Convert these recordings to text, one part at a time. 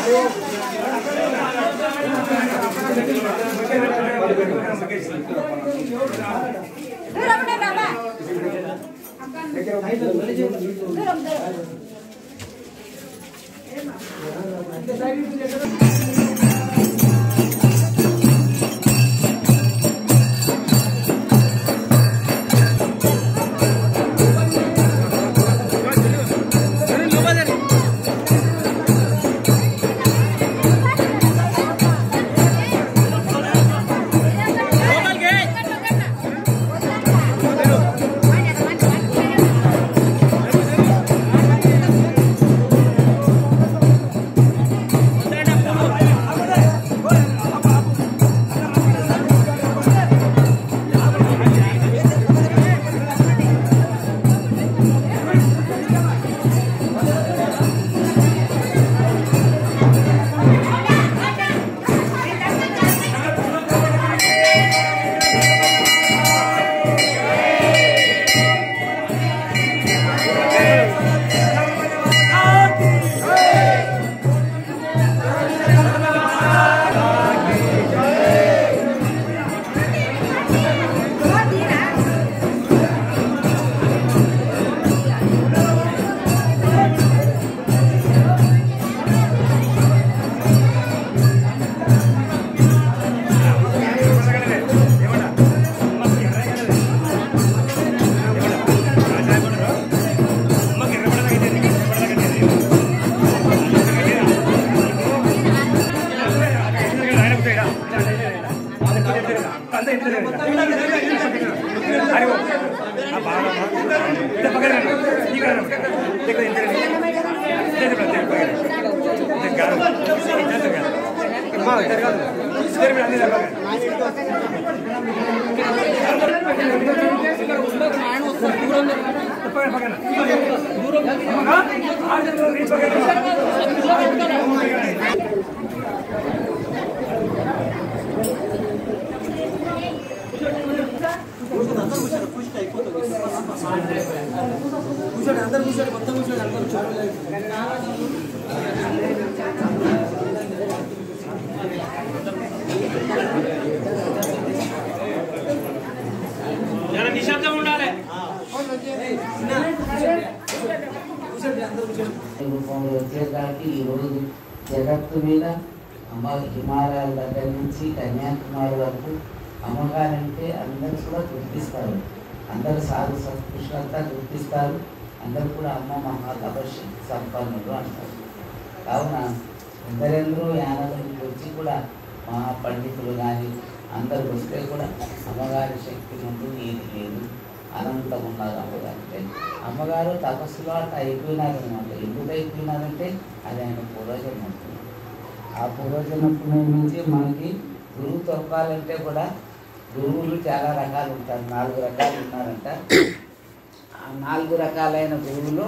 దూరం ఉండండి అమ్మా. దూరం దూరం నిశ్శబ్దం ఉండాలి రూపంలో వచ్చేదానికి ఈరోజు జగత్తు మీద అమ్మ హిమాలయాల దగ్గర నుంచి కన్యాకుమారి వరకు అమ్మగారంటే అందరూ కూడా గుర్తిస్తారు అందరూ సాధు సంస్కృష్లంతా గుర్తిస్తారు అందరూ కూడా అమ్మ మహా తపశక్తి సంపన్నులు అంటారు కావున ఎందరెందరూ యానల నుంచి వచ్చి కూడా మహా పండితులు కానీ అందరూ వస్తే కూడా అమ్మగారి శక్తి ముందు ఏది లేదు అనంతం ఉన్నారు అమ్మగారు అంటే అమ్మగారు తపస్సులో అట్లా అయిపోయినారు అనమాట ఎందుకు అయిపోయినారంటే అది ఆయన పూర్వజన్మ పుణ్యం. ఆ పూర్వజన్మ పుణ్యం నుంచి మనకి గురువు తొక్కాలంటే కూడా గురువులు చాలా రకాలు ఉంటారు నాలుగు రకాలు ఉన్నారంట ఆ నాలుగు రకాలైన గురువులు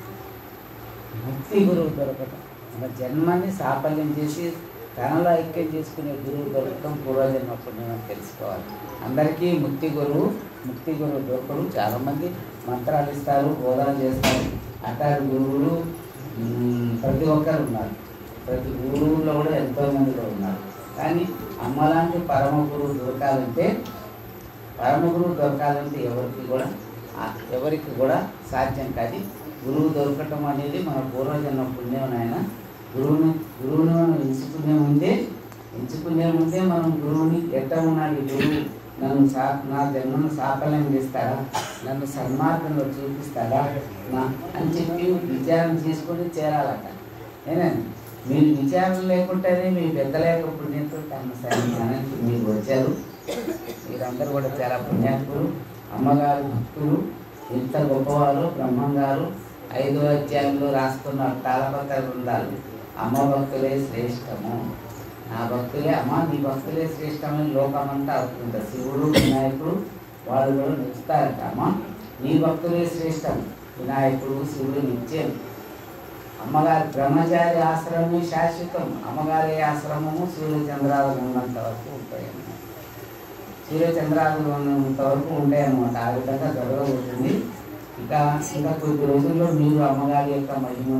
ముక్తి గురువు దొరకటం మన జన్మని సాఫల్యం చేసి తనలో ఐక్యం చేసుకునే గురువు దొరకటం పూర్వజన్మ పుణ్యం అని తెలుసుకోవాలి అందరికీ ముక్తి గురువు ముక్తి గురువు దొరకడు చాలామంది మంత్రాలు ఇస్తారు బోధన చేస్తారు అటారు గురువులు మ్, ప్రతి ఒక్కరు ఉన్నారు ప్రతి గురువులో కూడా ఎంతో మంది కూడా ఉన్నారు కానీ అమ్మలాంటి పరమ గురువు దొరకాలంటే పరమ గురువు దొరకాలంటే ఎవరికి కూడా ఆ- ఎవరికి కూడా సాధ్యం కాదు గురువు దొరకటం అనేది మన పూర్వజన్మ పుణ్యం నాయన గురువుని గురువుని మనం ఎంచుకునే ముందే ఎంచుకునే ముందే మనం గురువుని ఎట్ట ఉన్నాడు ఈ గురువు నన్ను సా నా జన్మను సాఫల్యం చేస్తాడా నన్ను సన్మార్గంలో చూపిస్తాడా నా అని చెప్పి విచారణ చేసుకొని చేరాలట ఏనండి మీరు విచారణ లేకుంటేనే మీ పెద్దల యొక్క పుణ్యంతో తన సన్మానానికి మీరు వచ్చారు మీరందరూ కూడా చాలా పుణ్యాత్ములు అమ్మగారు భక్తులు ఎంత గొప్పవారు బ్రహ్మంగారు ఐదో అధ్యాయంలో రాస్తున్న తాళపత్ర బృందాలు అమ్మ భక్తులే శ్రేష్టము నా భక్తులే అమ్మ నీ భక్తులే శ్రేష్టమని లోకమంతా అవుతుంది శివుడు వినాయకుడు వాళ్ళు కూడా నిలుస్తారట అమ్మ నీ భక్తులే శ్రేష్టం వినాయకుడు శివుడు నిత్యం అమ్మగారి బ్రహ్మచారి ఆశ్రమమే శాశ్వతం అమ్మగారి ఆశ్రమము సూర్యచంద్రాలు ఉన్నంత వరకు ఉంటాయి అన్నమాట సూర్యచంద్రాలు ఉన్నంత వరకు ఉంటాయి అన్నమాట ఆ విధంగా జరగబోతుంది ఇక ఇంకా కొద్ది రోజుల్లో మీరు అమ్మగారి యొక్క మహిమను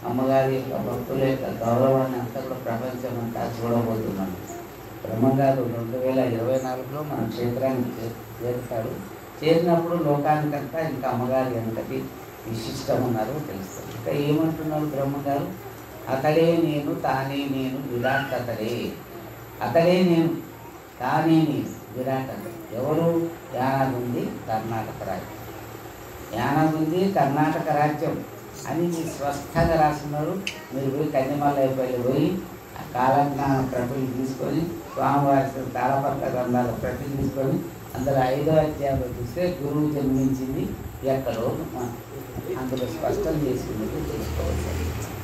అమ్మగారి యొక్క భక్తుల యొక్క గౌరవాన్ని అంతా కూడా ప్రపంచం అంతా చూడబోతున్నాం బ్రహ్మగారు రెండు వేల ఇరవై నాలుగులో మన క్షేత్రానికి చే- చేరుతాడు చేరినప్పుడు లోకానికంతా ఇంకా అమ్మగారి ఎంతటి విశిష్టం ఉన్నారో తెలుస్తుంది ఇంకా ఏమంటున్నాడు బ్రహ్మగారు అతడే నేను తానే నేను విరాట్ అతడే అతడే నేను తానే నేను విరాట్ అతడు ఎవరు యానగుంది కర్ణాటక రాజ్యం యానగుంది కర్ణాటక రాజ్యం అని మీరు స్పష్టంగా రాస్తున్నారు మీరు పోయి కన్యమల్లైపల్లి పోయి ఆ కాలజ్ఞాన ప్రతులు తీసుకొని స్వామివారి తాళపత్ర గ్రంథాల ప్రతులు తీసుకొని అందులో ఐదో అధ్యాయంలో చూస్తే గురువు జన్మించింది ఎక్కడో మ- అందులో స్పష్టం చేసింది చూసుకోవచ్చు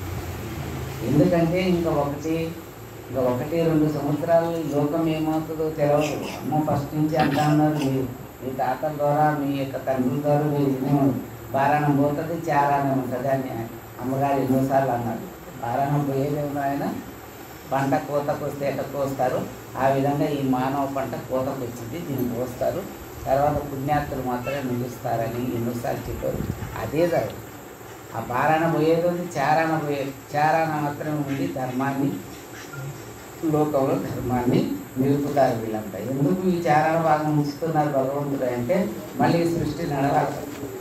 ఎందుకంటే ఇంకా ఒకటి ఇంకా ఒకటి రెండు సంవత్సరాలు ఈ లోకం ఏమవుతుందో తెలియదు అమ్మ ఫస్ట్ నుంచి అంటా ఉన్నారు మీ మీ తాతల ద్వారా మీ యొక్క తండ్రుల ద్వారా మీరు వినే బారాణం పోతుంది చారాణం ఉంటుంది అని అమ్మగారు ఎన్నోసార్లు అన్నారు బారాణం పోయేది ఆయన పంట కోతకు వస్తే ఎట్ట కోస్తారు ఆ విధంగా ఈ మానవ పంట కోతకు వచ్చింది దీన్ని కోస్తారు తర్వాత పుణ్యాత్తులు మాత్రమే మిగులుస్తారని ఎన్నోసార్లు చెప్పారు అదే జరుగుతుంది ఆ పారాయణ పోయేది ఉంది చారాయణ పోయే చారాయణ మాత్రమే ఉండి ధర్మాన్ని లోకంలో ధర్మాన్ని నిలుపుతారు వీళ్ళంతా ఎందుకు ఈ చారాయణ భాగం ఉంచుతున్నారు భగవంతుడు అంటే మళ్ళీ ఈ సృష్టి నడవాలి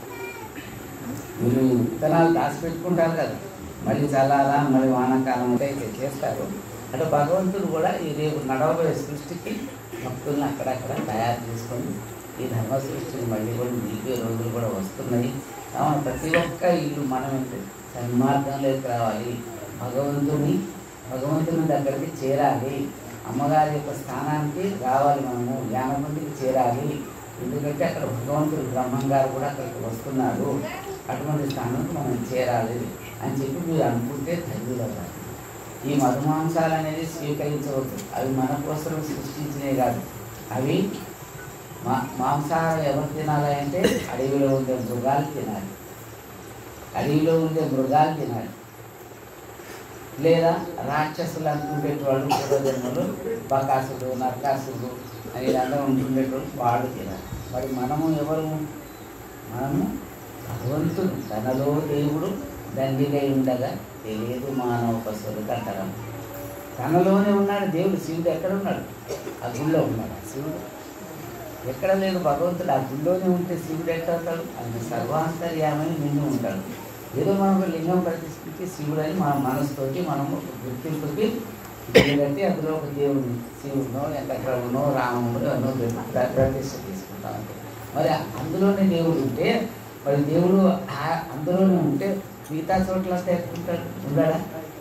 వీళ్ళు ఈ విత్తనాలు దాచిపెట్టుకుంటారు కదా మళ్ళీ చల్లాలా మళ్ళీ వానాకాలం అంటే ఇట్లా చేస్తారు అంటే భగవంతుడు కూడా ఈ రేపు నడవబోయే సృష్టికి భక్తుల్ని అక్కడక్కడ తయారు చేసుకొని ఈ ధర్మ సృష్టిని మళ్ళీ కూడా నిలిపే రోజులు కూడా వస్తున్నాయి కావున ప్రతి ఒక్క ఇల్లు మనం ఏంటి సన్మార్గంలోకి రావాలి భగవంతుని భగవంతుని దగ్గరికి చేరాలి అమ్మగారి యొక్క స్థానానికి రావాలి మనము జ్ఞానమందికి చేరాలి ఎందుకంటే అక్కడ భగవంతుడు బ్రహ్మం గారు కూడా అక్కడికి వస్తున్నాడు అటువంటి స్థానానికి మనం చేరాలి అని చెప్పి మీరు అనుకుంటే ధన్యులవుతారు ఈ మధుమాంసాలు అనేది స్వీకరించవద్దు అవి మన కోసం సృష్టించినవి కాదు అవి మా మాంసాహారం ఎవరు తినాలి అంటే అడవిలో ఉండే మృగాలు తినాలి అడవిలో ఉండే మృగాలు తినాలి లేదా రాక్షసులు అనుకునేటవాళ్ళు పూర్వజన్మలు బకాసులు నరకాసులు అని అందరూ ఉంటుండేటోళ్ళు వాళ్ళు తినాలి మరి మనము ఎవరు మనము భగవంతుడు తనలో దేవుడు దండిగై ఉండగా తెలియదు మానవ పశువులు కట్టడం తనలోనే ఉన్నాడు దేవుడు శివుడు ఎక్కడ ఉన్నాడు ఆ గుళ్ళో ఉన్నాడు ఆ శివుడు ఎక్కడ లేదు భగవంతుడు ఆ గుళ్ళోనే ఉంటే శివుడు ఎక్కడ ఉంటాడు ఆయన సర్వాంతర్యామని నిండి ఉంటాడు ఏదో మనం ఒక లింగం ప్రతిష్ఠించి శివుడు అని మన మనసుతోటి మనము గుర్తింపుకి కట్టి అందులో ఒక దేవుడు శివుడునో వెంకటరమణో రాముడు ఎన్నో ప్ర- ప్రతిష్ఠ తీసుకుంటాం అంతే మరి అందులోనే దేవుడు ఉంటే మరి దేవుడు ఆ- అందులోనే ఉంటే మిగతా చోట్ల అంతా ఎట్లుంటాడు ఉండడా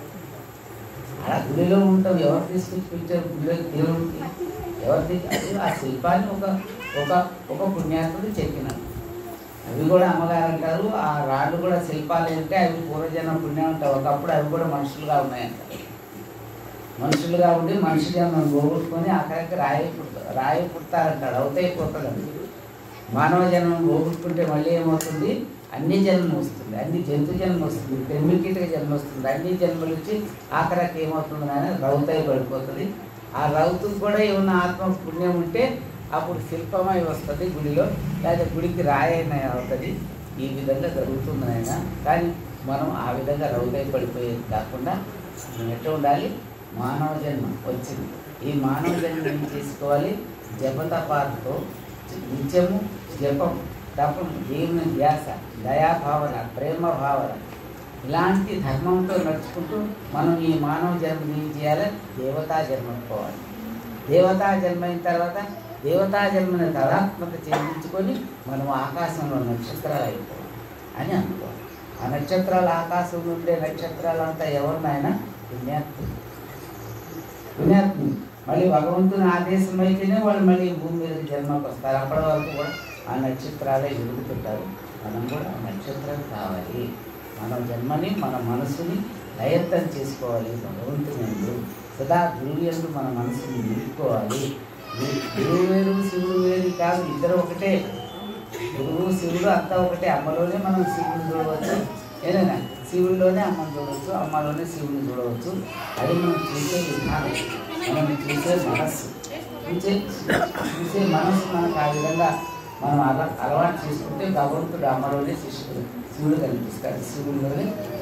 అలా గుడిలో ఉంటాం ఎవరు తీసుకొచ్చి పెట్టారు గుడిలో దేవుడికి ఎవరు తీ- అది ఆ శిల్పాన్ని ఒక ఒక ఒక పుణ్యాత్ముడు చెక్కినాడు అవి కూడా అమ్మగారు అంటారు ఆ రాళ్ళు కూడా శిల్పాలు ఏంటంటే అవి పూర్వజన్మ పుణ్యం ఉంటాయి ఒకప్పుడు అవి కూడా మనుషులుగా ఉన్నాయంట మనుషులుగా ఉండి మనిషి జన్మను పోగొట్టుకొని అక్కడికి రాయి పుడతారు రాయి పుడతారంటాడు అవుతాయి పోతుందండి మానవ జన్మం పోగొట్టుకుంటే మళ్ళీ ఏమవుతుంది అన్ని జన్మలు వస్తుంది అన్ని జంతు జన్మ వస్తుంది పెర్మికిటక జన్మ వస్తుంది అన్ని జన్మలు వచ్చి ఆఖరికి ఏమవుతుంది అని రౌతాయి పడిపోతుంది ఆ రౌతుకు కూడా ఏమన్నా ఆత్మ పుణ్యం ఉంటే అప్పుడు శిల్పమై వస్తుంది గుడిలో లేదా గుడికి రాయైన అవుతుంది ఈ విధంగా జరుగుతుంది ఆయన కానీ మనం ఆ విధంగా రౌతాయి పడిపోయేది కాకుండా మనం ఎట్లా ఉండాలి మానవ జన్మ వచ్చింది ఈ మానవ జన్మ ఏం చేసుకోవాలి జపతపాలతో నిత్యము జపం తపం దేవుని ధ్యాస దయాభావన ప్రేమ భావన ఇలాంటి ధర్మంతో నడుచుకుంటూ మనం ఈ మానవ జన్మని ఏం చేయాలి దేవతా జన్మకు పోవాలి దేవతా జన్మ అయిన తర్వాత దేవతా జన్మని తదాత్మక చెందించుకొని మనం ఆకాశంలో నక్షత్రాలు అయిపోవాలి అని అనుకోవాలి ఆ నక్షత్రాలు ఆకాశంలో ఉండే నక్షత్రాలంతా ఎవరినైనా పుణ్యాత్ములు పుణ్యాత్ములు మళ్ళీ భగవంతుని ఆదేశం అయితేనే వాళ్ళు మళ్ళీ భూమి మీద జన్మకు వస్తారు అప్పటి వరకు కూడా ఆ నక్షత్రాలే వెలుగుతుంటారు మనం కూడా ఆ నక్షత్రం కావాలి మన జన్మని మన మనసుని లయత్తం చేసుకోవాలి భగవంతుని ఎందు సదా గురువు ఎందు మన మనసుని నిలుపుకోవాలి గురు- గురువు వేరు శివుడు వేరు కాదు ఇద్దరు ఒకటే గురువు శివుడు అంతా ఒకటే అమ్మలోనే మనం శివుని చూడవచ్చు ఏదైనా శివుడిలోనే అమ్మని చూడవచ్చు అమ్మలోనే శివుని చూడవచ్చు అది మనం చూసే విధానం మనం చూసే మనస్సు చూసే చూసే మనస్సు మనకు ఆ విధంగా మనం అల అలవాటు చేసుకుంటే భగవంతుడు అమ్మలోనే శిష్యుడు శివుడు కనిపిస్తాడు శివుడిలోనే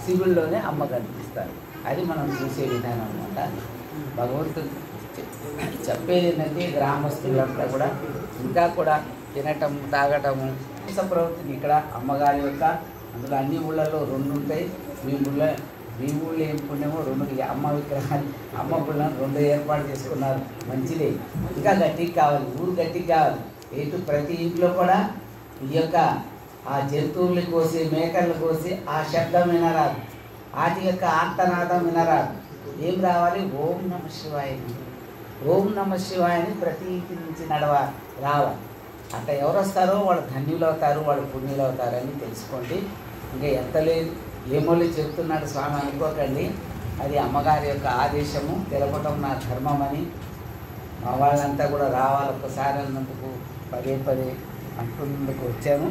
శివుల్లోనే అమ్మ కనిపిస్తారు అది మనం చూసే విధానం అనమాట భగవంతుడు చె- చెప్పేది ఏంటంటే గ్రామస్తులంతా కూడా ఇంకా కూడా తినటం తాగటము హింస ప్రవృత్తిని ఇక్కడ అమ్మగారి యొక్క అందులో అన్ని ఊళ్ళలో రెండు ఉంటాయి మీ ఊళ్ళ మీ ఊళ్ళో ఏం పుణ్యమో రెండు ఈ అమ్మ విగ్రహాలు అమ్మ గుళ్ళను రెండు ఏర్పాటు చేసుకున్నారు మంచిదే ఇంకా గట్టికి కావాలి ఊరు గట్టికి కావాలి ఎటు ప్రతి ఇంట్లో కూడా ఈ యొక్క ఆ జంతువుల్ని కోసి మేకలను కోసి ఆ శబ్దం వినరాదు వాటి యొక్క ఆర్తనాదం వినరాదు ఏం రావాలి ఓం నమ శివాయ ఓం నమ శివాయని ప్రతి ఇంటి నుంచి నడవ రావాలి అట్లా ఎవరు వస్తారో వాళ్ళు ధన్యులు అవుతారు వాళ్ళు పుణ్యులు అవుతారని తెలుసుకోండి ఇంకా ఎంత లేదు ఏమోళ్ళు చెప్తున్నాడు స్వామి అనుకోకండి అది అమ్మగారి యొక్క ఆదేశము తెలపటం నా ధర్మం అని మా వాళ్ళంతా కూడా రావాలి ఒక్కసారి అన్నందుకు పదే పదే అంటున్నందుకు వచ్చాను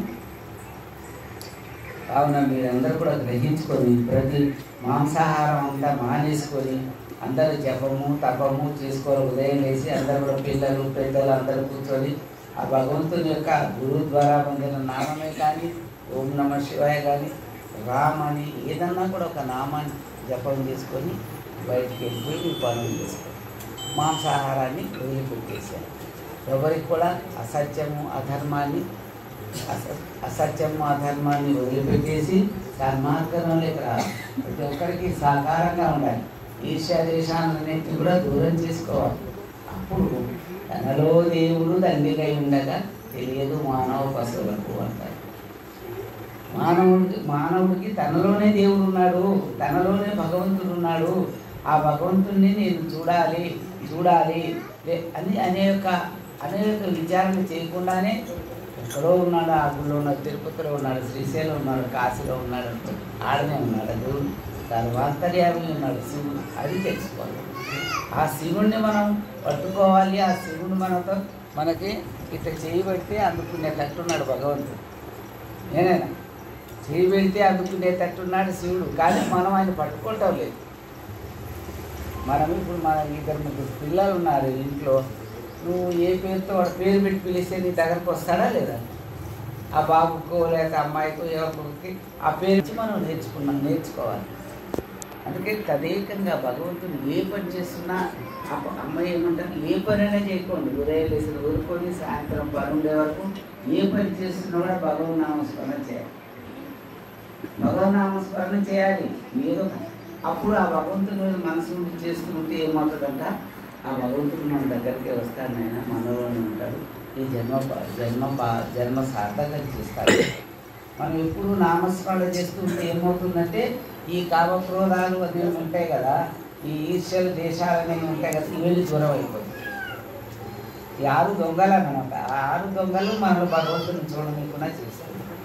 కావున మీరందరూ కూడా గ్రహించుకొని ప్రతి మాంసాహారం అంతా మానేసుకొని అందరూ జపము తపము చేసుకోవాలి ఉదయం లేచి అందరూ కూడా పిల్లలు పెద్దలు అందరూ కూర్చొని ఆ భగవంతుని యొక్క గురువు ద్వారా పొందిన నామమే కానీ ఓం నమ శివాయ కానీ రామ్ అని ఏదన్నా కూడా ఒక నామాన్ని జపం చేసుకొని బయటికి వెళ్ళిపోయి మీ పనులు చేసుకోండి మాంసాహారాన్ని వదిలిపెట్టేశారు ఎవరికి కూడా అసత్యము అధర్మాన్ని అస- అసత్యము అధర్మాన్ని వదిలిపెట్టేసి సన్మార్గంలోకి రావాలి ప్రతి ఒక్కరికి సహకారంగా ఉండాలి ఈర్ష్యా దేశాలన్నింటినీ కూడా దూరం చేసుకోవాలి అప్పుడు తనలో దేవుడు దండిగై ఉండగా తెలియదు మానవ పశువులకు అంటారు మానవుడికి మానవుడికి తనలోనే దేవుడు ఉన్నాడు తనలోనే భగవంతుడు ఉన్నాడు ఆ భగవంతుడిని నేను చూడాలి చూడాలి లే- అని అనేక అనేక విచారణ చేయకుండానే ఎక్కడో ఉన్నాడు ఆ గుళ్ళో ఉన్నాడు తిరుపతిలో ఉన్నాడు శ్రీశైలం ఉన్నాడు కాశీలో ఉన్నాడు ఆడనే ఉన్నాడు దేవుడు సర్వాంతర్యామి ఉన్నాడు శివుడు అది తెలుసుకోవాలి ఆ శివుణ్ణి మనం పట్టుకోవాలి ఆ శివుడు మనతో మనకి ఇట్లా చేయబడితే అందుకునేటట్టున్నాడు భగవంతుడు నేనేనా చేయి పెడితే అందుకునేటట్టున్నాడు శివుడు కానీ మనం ఆయన పట్టుకుంటాం లేదు మనం ఇప్పుడు మన ఇద్దరు ముగ్గురు పిల్లలు ఉన్నారు ఇంట్లో నువ్వు ఏ పేరుతో వాడు పేరు పెట్టి పిలిస్తే నీ దగ్గరకు వస్తాడా లేదా ఆ బాబుకో లేక అమ్మాయికో ఎవరికి ఆ పేరు ఇచ్చి మనం నేర్చుకున్నాం నేర్చుకోవాలి అందుకే తదేకంగా భగవంతుడు ఏ పని చేస్తున్నా ఆ ప- అమ్మాయి ఏమంటారు ఏ పనైనా చేయకోండి ఉదయం లేసిన ఊరుకొని సాయంత్రం పని ఉండే వరకు ఏ పని చేస్తున్నా కూడా భగవన్ నామస్మరణ చేయాలి భగవన్ నామస్మరణ చేయాలి ఏదో అప్పుడు ఆ భగవంతుని మీద మనసు నుండి చేస్తుంటే ఏమవుతుందంట ఆ భగవంతుడు మన దగ్గరికి వస్తాడు ఆయన మనలోనే ఉంటాడు ఈ జన్మ ప- జన్మ ప- జన్మ సార్థకం చేస్తాడు మనం ఎప్పుడు నామస్మరణ చేస్తుంటే ఏమవుతుందంటే ఈ కామక్రోధాలు అనేవి ఉంటాయి కదా ఈ ఈర్ష్యలు దేశాలు అనేవి ఉంటాయి కదా ఇవన్నీ దూరం అయిపోతాయి ఈ ఆరు దొంగలు అన్నమాట ఆ ఆరు దొంగలు మనల్ని భగవంతుని చూడలేకుండా చేశారు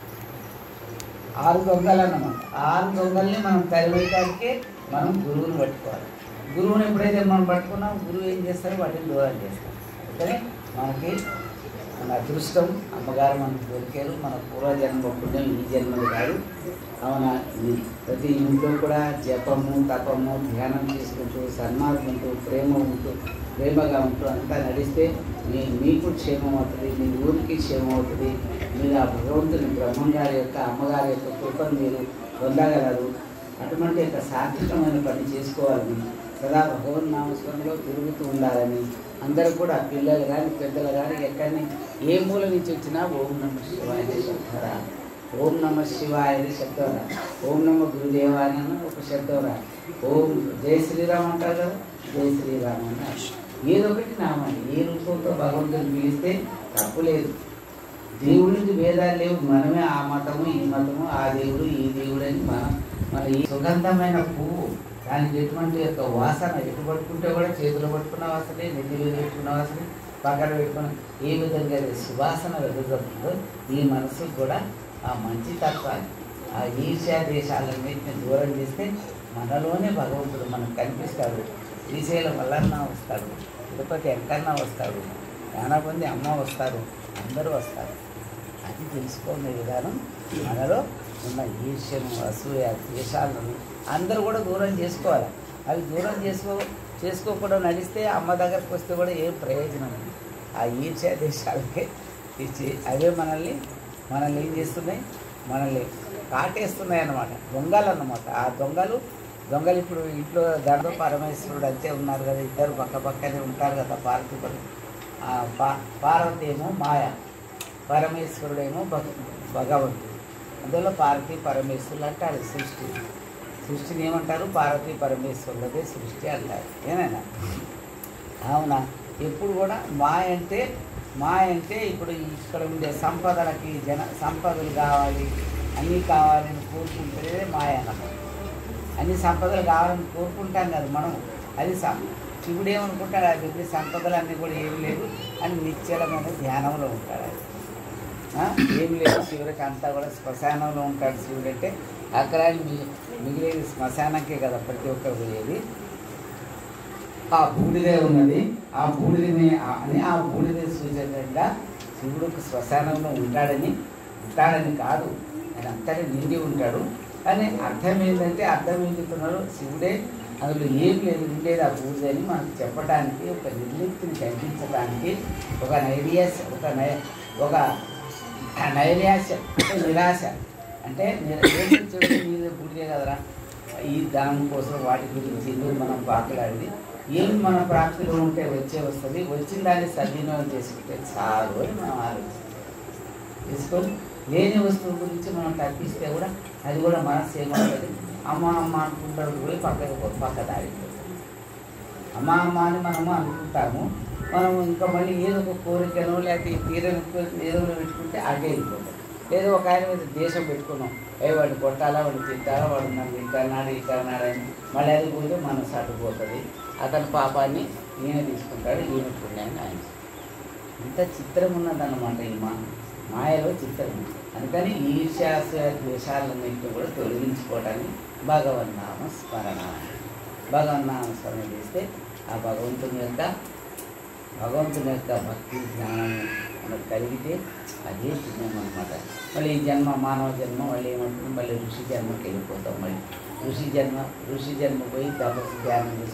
ఆరు దొంగలు అన్నమాట ఆ ఆరు దొంగల్ని మనం తరివేయడానికే మనం గురువుని పట్టుకోవాలి గురువుని ఎప్పుడైతే మనం పట్టుకున్నాం గురువు ఏం చేస్తారు వాటిని దూరం చేస్తారు అందుకని మనకి మన అదృష్టం అమ్మగారు మనకు దొరికారు మన పూర్వజన్మ పుణ్యం ఈ జన్మది కాదు అవున ఇది ప్రతి ఇంట్లో కూడా జపము తపము ధ్యానం చేసుకుంటూ సన్మార్గంతో ప్రేమ ఉంటూ ప్రేమగా ఉంటూ అంతా నడిస్తే మీ మీకు క్షేమం అవుతుంది మీ ఊరికి క్షేమం అవుతుంది మీరు ఆ భగవంతుని బ్రహ్మంగారి యొక్క అమ్మగారి యొక్క కృపను మీరు పొందగలరు అటువంటి యొక్క సాత్వికమైన పని చేసుకోవాలని సదా భగవన్ నామస్మరణలో తిరుగుతూ ఉండాలని అందరూ కూడా పిల్లలు కానీ పెద్దలు కానీ ఎక్కడిని ఏ మూల నుంచి వచ్చినా ఓం నమ శివాయ శబ్దరా ఓం నమ శివాయ శబ్దరా ఓం నమ గురుదేవాయ అన్న ఒక శబ్దరా ఓం జై శ్రీరామ్ అంటారు కదా జై శ్రీరామ్ అన్న ఏదో ఒకటి నామండి ఏ రూపంతో భగవంతుని పిలిస్తే తప్పు లేదు దేవుడికి భేదాలు లేవు మనమే ఆ మతము ఈ మతము ఆ దేవుడు ఈ దేవుడు అని మనం మన ఈ సుగంధమైన పువ్వు దానికి ఎటువంటి యొక్క వాసన ఎటు పట్టుకుంటే కూడా చేతిలో పట్టుకున్న వాసనే నెత్తి మీద పెట్టుకున్న వాసనే పక్కన పెట్టుకున్న ఏ విధంగా అయితే సువాసన వెలుగుతుందో ఈ మనసుకు కూడా ఆ మంచి తత్వాన్ని ఆ ఈర్ష్యా దేశాలన్నింటినీ దూరం చేస్తే మనలోనే భగవంతుడు మనకు కనిపిస్తాడు శ్రీశైలం వల్లన్న వస్తాడు తిరుపతి వెంకన్న వస్తాడు చాలా మంది అమ్మ వస్తారు అందరూ వస్తారు అది తెలుసుకునే విధానం మనలో ఉన్న ఈర్ష్యను అసూయ ద్వేషాలను అందరూ కూడా దూరం చేసుకోవాలి అవి దూరం చేసుకో చేసుకోకుండా నడిస్తే అమ్మ దగ్గరకు వస్తే కూడా ఏం ప్రయోజనం లేదు ఆ ఈర్ష్య దేశాలకే ఇచ్చి అవే మనల్ని మనల్ని ఏం చేస్తున్నాయి మనల్ని కాటేస్తున్నాయి అన్నమాట దొంగలు అన్నమాట ఆ దొంగలు దొంగలు ఇప్పుడు ఇంట్లో దండ పరమేశ్వరుడు అంతే ఉన్నారు కదా ఇద్దరు పక్క పక్కనే ఉంటారు కదా పార్వతి పర- ఆ పా- పార్వతి ఏమో మాయ పరమేశ్వరుడేమో భగ భగవంతుడు అందులో పార్వతి పరమేశ్వరులు అంటారు సృష్టి సృష్టిని ఏమంటారు పార్వతి పరమేశ్వరులదే సృష్టి అంటారు ఏనైనా అవునా ఎప్పుడు కూడా మాయ అంటే మాయ అంటే ఇప్పుడు ఇక్కడ ఉండే సంపదలకి జన సంపదలు కావాలి అన్నీ కావాలని కోరుకుంటే మాయ అన్నమాట అన్ని సంపదలు కావాలని కోరుకుంటాం కదా మనం అది సం శివుడు ఏమనుకుంటాడు అది ఉంది సంపదలు అన్నీ కూడా ఏమి లేదు అని నిశ్చలమైన ధ్యానంలో ఉంటాడు అది ఆ? ఏం లేదు శివుడికి అంతా కూడా శ్మశానంలో ఉంటాడు శివుడు అంటే అక్కడ మి- మిగిలేది శ్మశానంకే కదా ప్రతి ఒక్కరు పోయేది ఆ బూడిదే ఉన్నది ఆ బూడిదని ఆ- అని ఆ బూడిద సూచనగా శివుడు శ్మశానంలో ఉంటాడని ఉంటాడని కాదు ఆయన అంతటి నిండి ఉంటాడు కానీ అర్థం ఏంటంటే అర్థం ఏం చెప్తున్నారు శివుడే అందులో ఏం లేదు ఉండేది ఆ బూడిద అని మనకు చెప్పడానికి ఒక నిర్లిప్తిని కల్పించడానికి ఒక నైరియాస్ ఒక నై ఒక నైరాశ్యం అంటే నిరాశ అంటే నిర- ఏంటి చెడు మీద బూడిదే కదరా ఈ దానికోసం వాటి గురించి ఎందుకు మనం పాకులాడింది ఏం మన ప్రాప్తిలో ఉంటే వచ్చే వస్తుంది వచ్చిన దాన్ని సద్వినియోగం చేసుకుంటే చాలు అని మనం ఆలోచిస్తాం తీసుకొని లేని వస్తువు గురించి మనం తప్పిస్తే కూడా అది కూడా మనసు ఏమవుతుంది అమ్మ అమ్మ అనుకుంటాడు పోయి పక్కకు పో- పక్క దారిపోతుంది అమ్మ అమ్మ అని మనము అనుకుంటాము మనం ఇంకా మళ్ళీ ఏదో ఒక కోరికనో లేకపోతే ఈ తీరని కోరిక ఏదో ఒకటి పెట్టుకుంటే అగే వెళ్ళిపోతాం ఏదో ఒక ఆయన మీద దేశం పెట్టుకున్నాం ఏ వాడిని కొట్టాలా వాడిని తిట్టాలా వాడు నన్ను ఇంటన్నాడు ఇటన్నాడు అని మళ్ళీ అది పోతే మనసు అటుపోతుంది అతని పాపాన్ని ఈయన తీసుకుంటాడు ఈయన పుణ్యాన్ని ఆయన ఇంత చిత్రం ఉన్నదన్నమాట ఈ మా మాయలో చిత్రం ఉంది. అందుకని ఈర్ష్యాస ద్వేషాలన్నింటినీ కూడా తొలగించుకోవడానికి భగవన్నామ స్మరణ భగవన్నామ స్మరణ చేస్తే ఆ భగవంతుని యొక్క భగవంతుని యొక్క భక్తి జ్ఞానం మనకు కలిగితే అదే పుణ్యం అనమాట మళ్ళీ ఈ జన్మ మానవ జన్మ మళ్ళీ ఏమంటుంది మళ్ళీ ఋషి జన్మకి వెళ్ళిపోతాం మళ్ళీ ఋషి జన్మ ఋషి జన్మ పోయి తపస్సు ధ్యానం చేసి